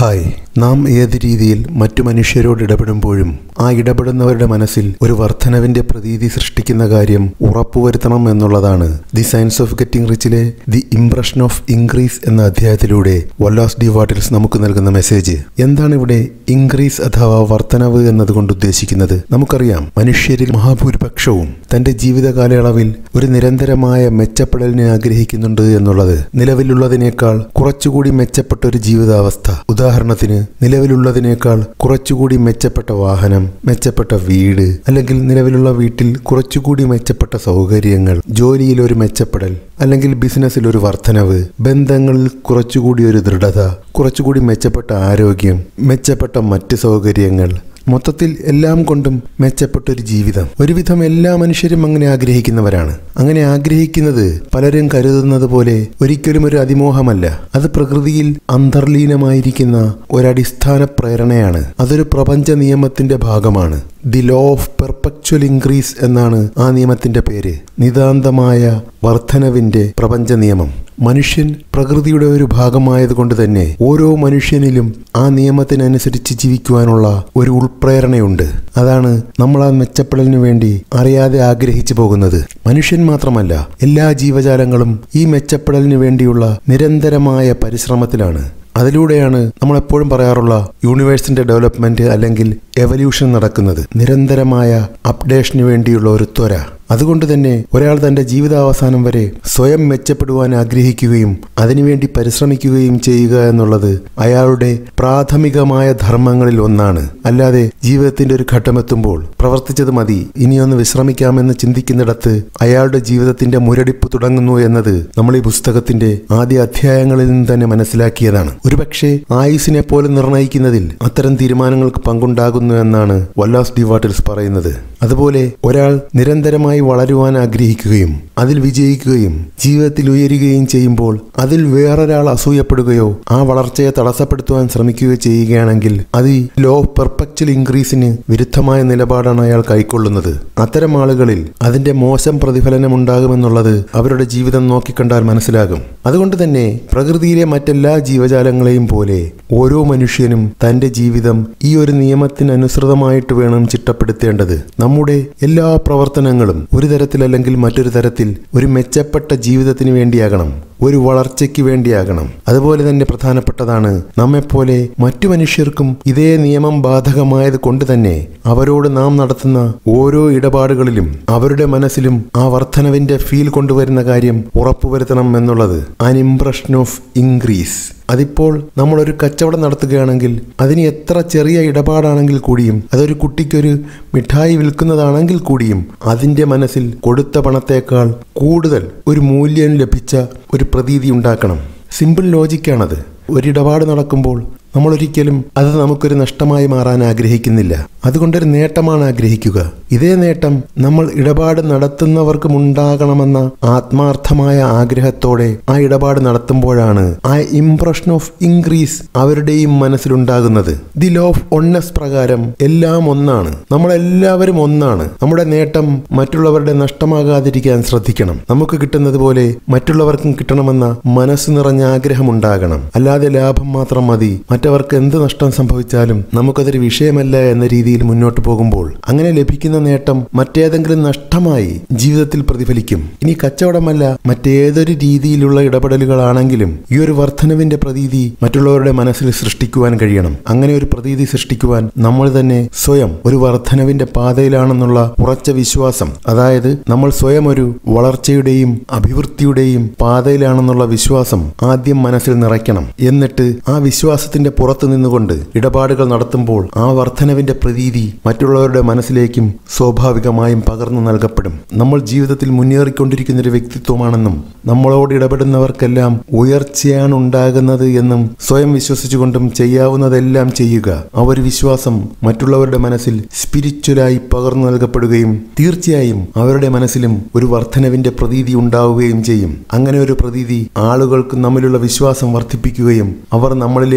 hi നാം ഏത് രീതിയിൽ മറ്റു മനുഷ്യരോട് ഇടപെടുമ്പോഴും ആ ഇടപെടുന്നവരുടെ മനസ്സിൽ ഒരു വർധനവിന്റെ പ്രതീതി സൃഷ്ടിക്കുന്ന കാര്യം ഉറപ്പുവരുത്തണം എന്നുള്ളതാണ് ദി സയൻസ് ഓഫ് ഗെറ്റിംഗ് റിച്ചിലെ ദി ഇംപ്രഷൻ ഓഫ് ഇൻക്രീസ് എന്ന അധ്യായത്തിലൂടെ വല്ലാസ് ഡി വാട്ടിൽസ് നമുക്ക് നൽകുന്ന മെസ്സേജ് എന്താണ് ഇവിടെ ഇൻക്രീസ് അഥവാ വർധനവ് എന്നതുകൊണ്ട് ഉദ്ദേശിക്കുന്നത് നമുക്കറിയാം മനുഷ്യരിൽ മഹാഭൂരിപക്ഷവും തന്റെ ജീവിത കാലയളവിൽ ഒരു നിരന്തരമായ മെച്ചപ്പെടലിനെ ആഗ്രഹിക്കുന്നുണ്ട് എന്നുള്ളത് നിലവിലുള്ളതിനേക്കാൾ കുറച്ചുകൂടി മെച്ചപ്പെട്ട ഒരു ജീവിതാവസ്ഥ ഉദാഹരണത്തിന് നിലവിലുള്ളതിനേക്കാൾ കുറച്ചുകൂടി മെച്ചപ്പെട്ട വാഹനം മെച്ചപ്പെട്ട വീട് അല്ലെങ്കിൽ നിലവിലുള്ള വീട്ടിൽ കുറച്ചുകൂടി മെച്ചപ്പെട്ട സൗകര്യങ്ങൾ ജോലിയിൽ ഒരു മെച്ചപ്പെടൽ അല്ലെങ്കിൽ ബിസിനസ്സിൽ ഒരു വർധനവ് ബന്ധങ്ങളിൽ കുറച്ചുകൂടി ഒരു ദൃഢത കുറച്ചുകൂടി മെച്ചപ്പെട്ട ആരോഗ്യം മെച്ചപ്പെട്ട മറ്റ് സൗകര്യങ്ങൾ മൊത്തത്തിൽ എല്ലാം കൊണ്ടും മെച്ചപ്പെട്ട ഒരു ജീവിതം ഒരുവിധം എല്ലാ മനുഷ്യരും അങ്ങനെ ആഗ്രഹിക്കുന്നവരാണ് അങ്ങനെ ആഗ്രഹിക്കുന്നത് പലരും കരുതുന്നത് പോലെ ഒരിക്കലും ഒരു അതിമോഹമല്ല അത് പ്രകൃതിയിൽ അന്തർലീനമായിരിക്കുന്ന ഒരടിസ്ഥാന പ്രേരണയാണ് അതൊരു പ്രപഞ്ച നിയമത്തിന്റെ ഭാഗമാണ് the law of perpetual increase എന്നാണ് ആ നിയമത്തിന്റെ പേര് നിതാന്തമായ വർധനവിന്റെ പ്രപഞ്ച നിയമം മനുഷ്യൻ പ്രകൃതിയുടെ ഒരു ഭാഗമായതുകൊണ്ട് തന്നെ ഓരോ മനുഷ്യനിലും ആ നിയമത്തിനനുസരിച്ച് ജീവിക്കുവാനുള്ള ഒരു ഉൾപ്രേരണയുണ്ട് അതാണ് നമ്മൾ ആ മെച്ചപ്പെടലിനു വേണ്ടി അറിയാതെ ആഗ്രഹിച്ചു പോകുന്നത് മനുഷ്യൻ മാത്രമല്ല എല്ലാ ജീവജാലങ്ങളും ഈ മെച്ചപ്പെടലിനു വേണ്ടിയുള്ള നിരന്തരമായ പരിശ്രമത്തിലാണ് അതിലൂടെയാണ് നമ്മൾ എപ്പോഴും പറയാറുള്ള യൂണിവേഴ്സിന്റെ ഡെവലപ്മെന്റ് അല്ലെങ്കിൽ എവല്യൂഷൻ നടക്കുന്നത് നിരന്തരമായ അപ്ഡേഷന് വേണ്ടിയുള്ള ഒരു ത്വര അതുകൊണ്ട് തന്നെ ഒരാൾ തന്റെ ജീവിതാവസാനം വരെ സ്വയം മെച്ചപ്പെടുവാൻ ആഗ്രഹിക്കുകയും അതിനുവേണ്ടി പരിശ്രമിക്കുകയും ചെയ്യുക എന്നുള്ളത് അയാളുടെ പ്രാഥമികമായ ധർമ്മങ്ങളിൽ ഒന്നാണ് അല്ലാതെ ജീവിതത്തിന്റെ ഒരു ഘട്ടമെത്തുമ്പോൾ പ്രവർത്തിച്ചത് മതി ഇനിയൊന്ന് വിശ്രമിക്കാമെന്ന് ചിന്തിക്കുന്നിടത്ത് അയാളുടെ ജീവിതത്തിന്റെ മുരടിപ്പ് തുടങ്ങുന്നു എന്നത് നമ്മൾ ഈ പുസ്തകത്തിന്റെ ആദ്യ അധ്യായങ്ങളിൽ നിന്ന് തന്നെ മനസ്സിലാക്കിയതാണ് ഒരുപക്ഷെ ആയുസിനെ പോലും നിർണയിക്കുന്നതിൽ അത്തരം തീരുമാനങ്ങൾക്ക് പങ്കുണ്ടാകുന്നു എന്നാണ് വല്ലാസ് ഡി വാട്ടിൽസ് പറയുന്നത് അതുപോലെ ഒരാൾ നിരന്തരമായി വളരുവാൻ ആഗ്രഹിക്കുകയും അതിൽ വിജയിക്കുകയും ജീവിതത്തിൽ ഉയരുകയും ചെയ്യുമ്പോൾ അതിൽ വേറൊരാൾ അസൂയപ്പെടുകയോ ആ വളർച്ചയെ തടസ്സപ്പെടുത്തുവാൻ ശ്രമിക്കുകയോ ചെയ്യുകയാണെങ്കിൽ അത് ഈ ലോ ഓഫ് പെർപെക്ച്വൽ ഇൻക്രീസിന് വിരുദ്ധമായ നിലപാടാണ് അയാൾ കൈക്കൊള്ളുന്നത് അത്തരം ആളുകളിൽ അതിന്റെ മോശം പ്രതിഫലനം ഉണ്ടാകുമെന്നുള്ളത് അവരുടെ ജീവിതം നോക്കിക്കണ്ടാൽ മനസ്സിലാകും അതുകൊണ്ട് തന്നെ പ്രകൃതിയിലെ മറ്റെല്ലാ ജീവജാലങ്ങളെയും പോലെ ഓരോ മനുഷ്യനും തന്റെ ജീവിതം ഈ ഒരു നിയമത്തിനനുസൃതമായിട്ട് വേണം ചിട്ടപ്പെടുത്തേണ്ടത് നമ്മുടെ എല്ലാ പ്രവർത്തനങ്ങളും ഒരു തരത്തിലല്ലെങ്കിൽ മറ്റൊരു തരത്തിൽ ഒരു മെച്ചപ്പെട്ട ജീവിതത്തിന് വേണ്ടിയാകണം ഒരു വളർച്ചയ്ക്ക് വേണ്ടിയാകണം അതുപോലെ തന്നെ പ്രധാനപ്പെട്ടതാണ് നമ്മെപ്പോലെ മറ്റു മനുഷ്യർക്കും ഇതേ നിയമം ബാധകമായത് കൊണ്ട് തന്നെ അവരോട് നാം നടത്തുന്ന ഓരോ ഇടപാടുകളിലും അവരുടെ മനസ്സിലും ആ വർധനവിന്റെ ഫീൽ കൊണ്ടുവരുന്ന കാര്യം ഉറപ്പുവരുത്തണം എന്നുള്ളത് ആൻ ഇംപ്രഷൻ ഓഫ് ഇൻക്രീസ് അതിപ്പോൾ നമ്മൾ ഒരു കച്ചവടം നടത്തുകയാണെങ്കിൽ അതിന് എത്ര ചെറിയ ഇടപാടാണെങ്കിൽ കൂടിയും അതൊരു കുട്ടിക്കൊരു മിഠായി വിൽക്കുന്നതാണെങ്കിൽ കൂടിയും അതിൻ്റെ മനസ്സിൽ കൊടുത്ത പണത്തേക്കാൾ കൂടുതൽ ഒരു മൂല്യം ലഭിച്ച ഒരു പ്രതീതി ഉണ്ടാക്കണം സിമ്പിൾ ലോജിക്കാണത് ഒരിടപാട് നടക്കുമ്പോൾ നമ്മൾ ഒരിക്കലും അത് നമുക്കൊരു നഷ്ടമായി മാറാൻ ആഗ്രഹിക്കുന്നില്ല അതുകൊണ്ടൊരു നേട്ടമാണ് ആഗ്രഹിക്കുക ഇതേ നേട്ടം നമ്മൾ ഇടപാട് നടത്തുന്നവർക്കും ഉണ്ടാകണമെന്ന ആത്മാർത്ഥമായ ആഗ്രഹത്തോടെ ആ ഇടപാട് നടത്തുമ്പോഴാണ് ആ ഇംപ്രഷൻ ഓഫ് ഇൻക്രീസ് അവരുടെയും മനസ്സിലുണ്ടാകുന്നത് ദി ലോ ഓഫ് ഒണ്ണസ് പ്രകാരം എല്ലാം ഒന്നാണ് നമ്മളെല്ലാവരും ഒന്നാണ് നമ്മുടെ നേട്ടം മറ്റുള്ളവരുടെ നഷ്ടമാകാതിരിക്കാൻ ശ്രദ്ധിക്കണം നമുക്ക് കിട്ടുന്നത് പോലെ മറ്റുള്ളവർക്കും കിട്ടണമെന്ന മനസ്സ് നിറഞ്ഞ ആഗ്രഹം ഉണ്ടാകണം അല്ലാതെ ലാഭം മാത്രം മതി മറ്റവർക്ക് എന്ത് നഷ്ടം സംഭവിച്ചാലും നമുക്കതൊരു വിഷയമല്ല എന്ന രീതിയിൽ മുന്നോട്ട് പോകുമ്പോൾ അങ്ങനെ ലഭിക്കുന്ന നേട്ടം മറ്റേതെങ്കിലും നഷ്ടമായി ജീവിതത്തിൽ പ്രതിഫലിക്കും ഇനി കച്ചവടമല്ല മറ്റേതൊരു രീതിയിലുള്ള ഇടപെടലുകളാണെങ്കിലും ഈ ഒരു വർധനവിന്റെ പ്രതീതി മറ്റുള്ളവരുടെ മനസ്സിൽ സൃഷ്ടിക്കുവാൻ കഴിയണം അങ്ങനെ ഒരു പ്രതീതി സൃഷ്ടിക്കുവാൻ നമ്മൾ തന്നെ സ്വയം ഒരു വർധനവിന്റെ പാതയിലാണെന്നുള്ള ഉറച്ച വിശ്വാസം അതായത് നമ്മൾ സ്വയം ഒരു വളർച്ചയുടെയും അഭിവൃദ്ധിയുടെയും പാതയിലാണെന്നുള്ള വിശ്വാസം ആദ്യം മനസ്സിൽ നിറയ്ക്കണം എന്നിട്ട് ആ വിശ്വാസത്തിന്റെ പുറത്തു നിന്നുകൊണ്ട് ഇടപാടുകൾ നടത്തുമ്പോൾ ആ വർധനവിന്റെ പ്രതീതി മറ്റുള്ളവരുടെ മനസ്സിലേക്കും സ്വാഭാവികമായും പകർന്നു നൽകപ്പെടും നമ്മൾ ജീവിതത്തിൽ മുന്നേറിക്കൊണ്ടിരിക്കുന്ന ഒരു വ്യക്തിത്വമാണെന്നും നമ്മളോട് ഇടപെടുന്നവർക്കെല്ലാം ഉയർച്ചയാണ് ഉണ്ടാകുന്നത് എന്നും സ്വയം വിശ്വസിച്ചുകൊണ്ടും ചെയ്യാവുന്നതെല്ലാം ചെയ്യുക ആ ഒരു വിശ്വാസം മറ്റുള്ളവരുടെ മനസ്സിൽ സ്പിരിച്വലായി പകർന്നു നൽകപ്പെടുകയും തീർച്ചയായും അവരുടെ മനസ്സിലും ഒരു വർധനവിന്റെ പ്രതീതി ഉണ്ടാവുകയും ചെയ്യും അങ്ങനെ ഒരു പ്രതീതി ആളുകൾക്ക് നമ്മിലുള്ള വിശ്വാസം വർദ്ധിപ്പിക്കുകയും അവർ നമ്മളിലേക്ക് കൂടുതൽ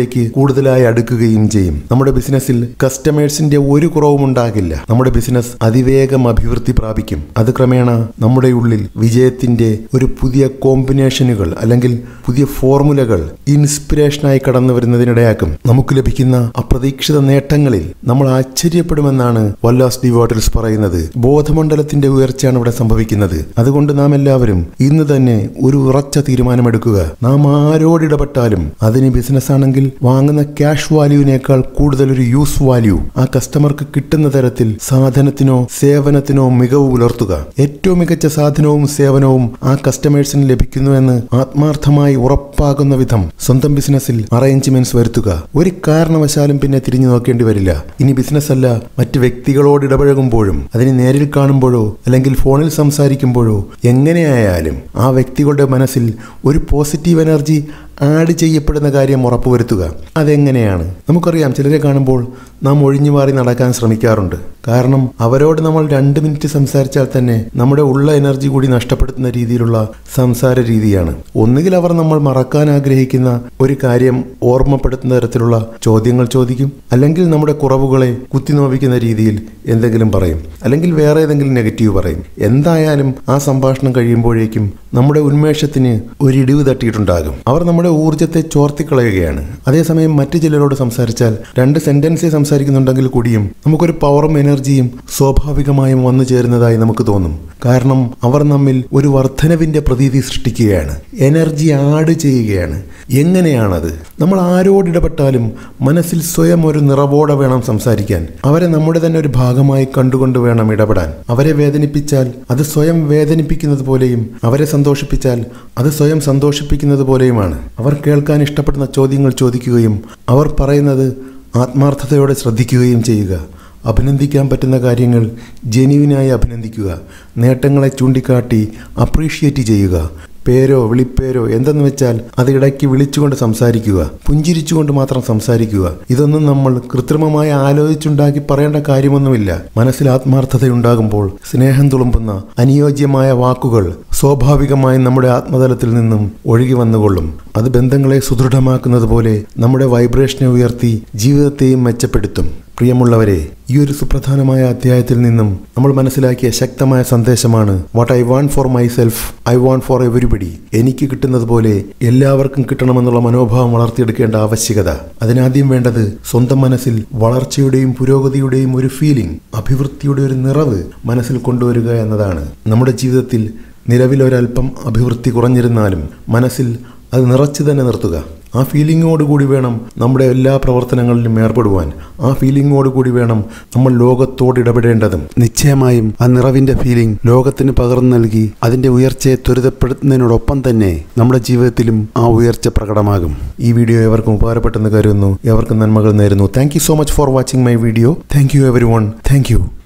കൂടുതലായി അടുക്കുകയും ചെയ്യും നമ്മുടെ ബിസിനസ്സിൽ കസ്റ്റമേഴ്സിന്റെ ഒരു കുറവും ഉണ്ടാകില്ല നമ്മുടെ ബിസിനസ് അതിവേഗം അഭിവൃദ്ധി പ്രാപിക്കും അത് ക്രമേണ നമ്മുടെ ഉള്ളിൽ വിജയത്തിന്റെ ഒരു പുതിയ കോമ്പിനേഷനുകൾ അല്ലെങ്കിൽ പുതിയ ഫോർമുലകൾ ഇൻസ്പിറേഷനായി കടന്നു വരുന്നതിനിടയാക്കും നമുക്ക് ലഭിക്കുന്ന അപ്രതീക്ഷിത നേട്ടങ്ങളിൽ നമ്മൾ ആശ്ചര്യപ്പെടുമെന്നാണ് വല്ലാസ് ഡിവോട്ടൽസ് പറയുന്നത് ബോധമണ്ഡലത്തിന്റെ ഉയർച്ചയാണ് ഇവിടെ സംഭവിക്കുന്നത് അതുകൊണ്ട് നാം എല്ലാവരും ഇന്ന് തന്നെ ഒരു ഉറച്ച തീരുമാനമെടുക്കുക നാം ആരോടിടപെട്ടാലും അതിന് ബിസിനസ് ആണെങ്കിൽ വാങ്ങുന്ന ക്യാഷ് വാല്യൂവിനേക്കാൾ കൂടുതൽ ഒരു യൂസ് വാല്യൂ ആ കസ്റ്റമർക്ക് കിട്ടുന്ന തരത്തിൽ സാധനത്തിനോ സേവനത്തിനോ മികവ് പുലർത്തുക ഏറ്റവും മികച്ച സാധനവും സേവനവും ആ കസ്റ്റമേഴ്സിന് ലഭിക്കുന്നുവെന്ന് ആത്മാർത്ഥമായി ഉറപ്പാകുന്ന വിധം സ്വന്തം ബിസിനസ്സിൽ അറേഞ്ച്മെന്റ്സ് വരുത്തുക ഒരു കാരണവശാലും പിന്നെ തിരിഞ്ഞു നോക്കേണ്ടി വരില്ല ഇനി ബിസിനസ് അല്ല മറ്റ് വ്യക്തികളോട് ഇടപഴകുമ്പോഴും അതിനെ നേരിൽ കാണുമ്പോഴോ അല്ലെങ്കിൽ ഫോണിൽ സംസാരിക്കുമ്പോഴോ എങ്ങനെയായാലും ആ വ്യക്തികളുടെ മനസ്സിൽ ഒരു പോസിറ്റീവ് എനർജി ആഡ് ചെയ്യപ്പെടുന്ന കാര്യം ഉറപ്പുവരുത്തുക അതെങ്ങനെയാണ് നമുക്കറിയാം ചിലരെ കാണുമ്പോൾ നാം ഒഴിഞ്ഞു മാറി നടക്കാൻ ശ്രമിക്കാറുണ്ട് കാരണം അവരോട് നമ്മൾ രണ്ട് മിനിറ്റ് സംസാരിച്ചാൽ തന്നെ നമ്മുടെ ഉള്ള എനർജി കൂടി നഷ്ടപ്പെടുത്തുന്ന രീതിയിലുള്ള സംസാര രീതിയാണ് ഒന്നുകിൽ അവർ നമ്മൾ മറക്കാൻ ആഗ്രഹിക്കുന്ന ഒരു കാര്യം ഓർമ്മപ്പെടുത്തുന്ന തരത്തിലുള്ള ചോദ്യങ്ങൾ ചോദിക്കും അല്ലെങ്കിൽ നമ്മുടെ കുറവുകളെ കുത്തിനോവിക്കുന്ന രീതിയിൽ എന്തെങ്കിലും പറയും അല്ലെങ്കിൽ വേറെ ഏതെങ്കിലും നെഗറ്റീവ് പറയും എന്തായാലും ആ സംഭാഷണം കഴിയുമ്പോഴേക്കും നമ്മുടെ ഉന്മേഷത്തിന് ഒരിടിവ് തട്ടിയിട്ടുണ്ടാകും അവർ നമ്മുടെ ഊർജ്ജത്തെ ചോർത്തിക്കളയുകയാണ് അതേസമയം മറ്റു ചിലരോട് സംസാരിച്ചാൽ രണ്ട് സെന്റൻസേ സംസാരിക്കുന്നുണ്ടെങ്കിൽ കൂടിയും നമുക്കൊരു പവറും എനർജിയും സ്വാഭാവികമായും വന്നു ചേരുന്നതായി നമുക്ക് തോന്നും കാരണം അവർ നമ്മിൽ ഒരു വർധനവിന്റെ പ്രതീതി സൃഷ്ടിക്കുകയാണ് എനർജി ആഡ് ചെയ്യുകയാണ് എങ്ങനെയാണത് നമ്മൾ ആരോടിടപെട്ടാലും മനസ്സിൽ സ്വയം ഒരു നിറവോടെ വേണം സംസാരിക്കാൻ അവരെ നമ്മുടെ തന്നെ ഒരു ഭാഗമായി കണ്ടുകൊണ്ട് വേണം ഇടപെടാൻ അവരെ വേദനിപ്പിച്ചാൽ അത് സ്വയം വേദനിപ്പിക്കുന്നത് പോലെയും അവരെ സന്തോഷിപ്പിച്ചാൽ അത് സ്വയം സന്തോഷിപ്പിക്കുന്നത് പോലെയുമാണ് അവർ കേൾക്കാൻ ഇഷ്ടപ്പെടുന്ന ചോദ്യങ്ങൾ ചോദിക്കുകയും അവർ പറയുന്നത് ആത്മാർത്ഥതയോടെ ശ്രദ്ധിക്കുകയും ചെയ്യുക അഭിനന്ദിക്കാൻ പറ്റുന്ന കാര്യങ്ങൾ ജെന്യുവിനായി അഭിനന്ദിക്കുക നേട്ടങ്ങളെ ചൂണ്ടിക്കാട്ടി അപ്രീഷിയേറ്റ് ചെയ്യുക പേരോ വിളിപ്പേരോ എന്തെന്ന് വെച്ചാൽ അത് ഇടയ്ക്ക് വിളിച്ചുകൊണ്ട് സംസാരിക്കുക പുഞ്ചിരിച്ചുകൊണ്ട് മാത്രം സംസാരിക്കുക ഇതൊന്നും നമ്മൾ കൃത്രിമമായി ആലോചിച്ചുണ്ടാക്കി പറയേണ്ട കാര്യമൊന്നുമില്ല മനസ്സിൽ ആത്മാർത്ഥതയുണ്ടാകുമ്പോൾ സ്നേഹം തുളുമ്പുന്ന അനുയോജ്യമായ വാക്കുകൾ സ്വാഭാവികമായും നമ്മുടെ ആത്മതലത്തിൽ നിന്നും ഒഴുകി വന്നുകൊള്ളും അത് ബന്ധങ്ങളെ സുദൃഢമാക്കുന്നത് പോലെ നമ്മുടെ വൈബ്രേഷനെ ഉയർത്തി ജീവിതത്തെയും മെച്ചപ്പെടുത്തും പ്രിയമുള്ളവരെ ഈ ഒരു സുപ്രധാനമായ അധ്യായത്തിൽ നിന്നും നമ്മൾ മനസ്സിലാക്കിയ ശക്തമായ സന്ദേശമാണ് what I want for myself I want for everybody എനിക്ക് കിട്ടുന്നത് പോലെ എല്ലാവർക്കും കിട്ടണമെന്നുള്ള മനോഭാവം വളർത്തിയെടുക്കേണ്ട ആവശ്യകത അതിനാദ്യം വേണ്ടത് സ്വന്തം മനസ്സിൽ വളർച്ചയുടെയും പുരോഗതിയുടെയും ഒരു ഫീലിംഗ് അഭിവൃദ്ധിയുടെ ഒരു നിറവ് മനസ്സിൽ കൊണ്ടുവരിക എന്നതാണ് നമ്മുടെ ജീവിതത്തിൽ നിലവിലൊരൽപ്പം അഭിവൃദ്ധി കുറഞ്ഞിരുന്നാലും മനസ്സിൽ അത് നിറച്ചു തന്നെ നിർത്തുക ആ ഫീലിങ്ങോട് കൂടി വേണം നമ്മുടെ എല്ലാ പ്രവർത്തനങ്ങളിലും ഏർപ്പെടുവാൻ ആ ഫീലിങ്ങോട് കൂടി വേണം നമ്മൾ ലോകത്തോട് ഇടപെടേണ്ടതും നിശ്ചയമായും ആ നിറവിന്റെ ഫീലിംഗ് ലോകത്തിന് പകർന്നു നൽകി അതിന്റെ ഉയർച്ചയെ ത്വരിതപ്പെടുത്തുന്നതിനോടൊപ്പം തന്നെ നമ്മുടെ ജീവിതത്തിലും ആ ഉയർച്ച പ്രകടമാകും ഈ വീഡിയോ എവർക്കും ഉപകാരപ്പെട്ടെന്ന് കരുതുന്നു എവർക്കും നന്മകൾ നേരുന്നു thank you so much for watching my video thank you everyone thank U